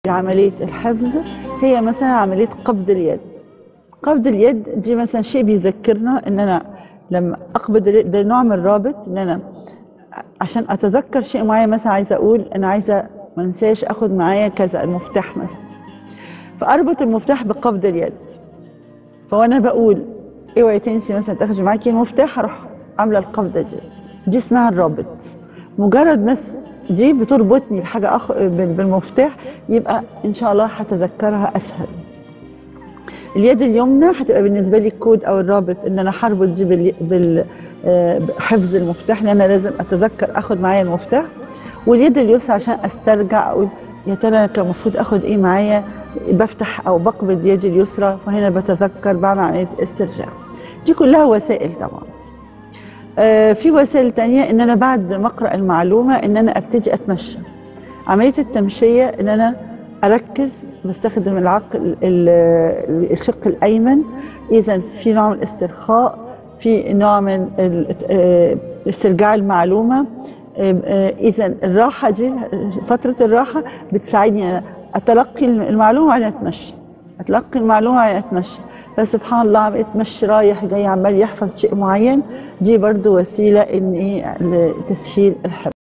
عملية الحفظ هي مثلا عملية قبض اليد قبض اليد دي مثلا شيء بيذكرنا ان انا لما اقبض اليد ده نوع من الرابط ان انا عشان اتذكر شيء معين مثلا عايزه اقول انا عايزه ما انساش اخد معايا كذا المفتاح مثلا فاربط المفتاح بقبض اليد فوانا بقول اوعي تنسي مثلا تاخدي معاكي المفتاح اروح عامله القبضه دي دي اسمها الرابط مجرد بس دي بتربطني بحاجه أخ... بال- بالمفتاح يبقى ان شاء الله هتذكرها اسهل اليد اليمنى هتبقى بالنسبه لي الكود او الرابط ان انا هربط دي بال... بال... آه، بحفظ المفتاح لان انا لازم اتذكر اخد معايا المفتاح واليد اليسرى عشان استرجع اقول يا ترى انا كان المفروض اخد ايه معايا بفتح او بقبض يدي اليسرى فهنا بتذكر بعمل عمليه استرجاع دي كلها وسائل طبعا آه، في وسائل تانية ان انا بعد ما اقرا المعلومه ان انا ابتدي اتمشى عمليه التمشيه ان انا اركز بستخدم العقل ال- الشق الايمن اذا في نوع من الاسترخاء في نوع من ال- آه، استرجاع المعلومه اذا الراحه دي فتره الراحه بتساعدني أنا اتلقي المعلومه وبعدين اتمشى اتلقي المعلومه وبعدين اتمشى فسبحان الله عم يتمشي رايح جاي عمال يحفظ شيء معين دي برضو وسيله ان ايه لتسهيل الحفظ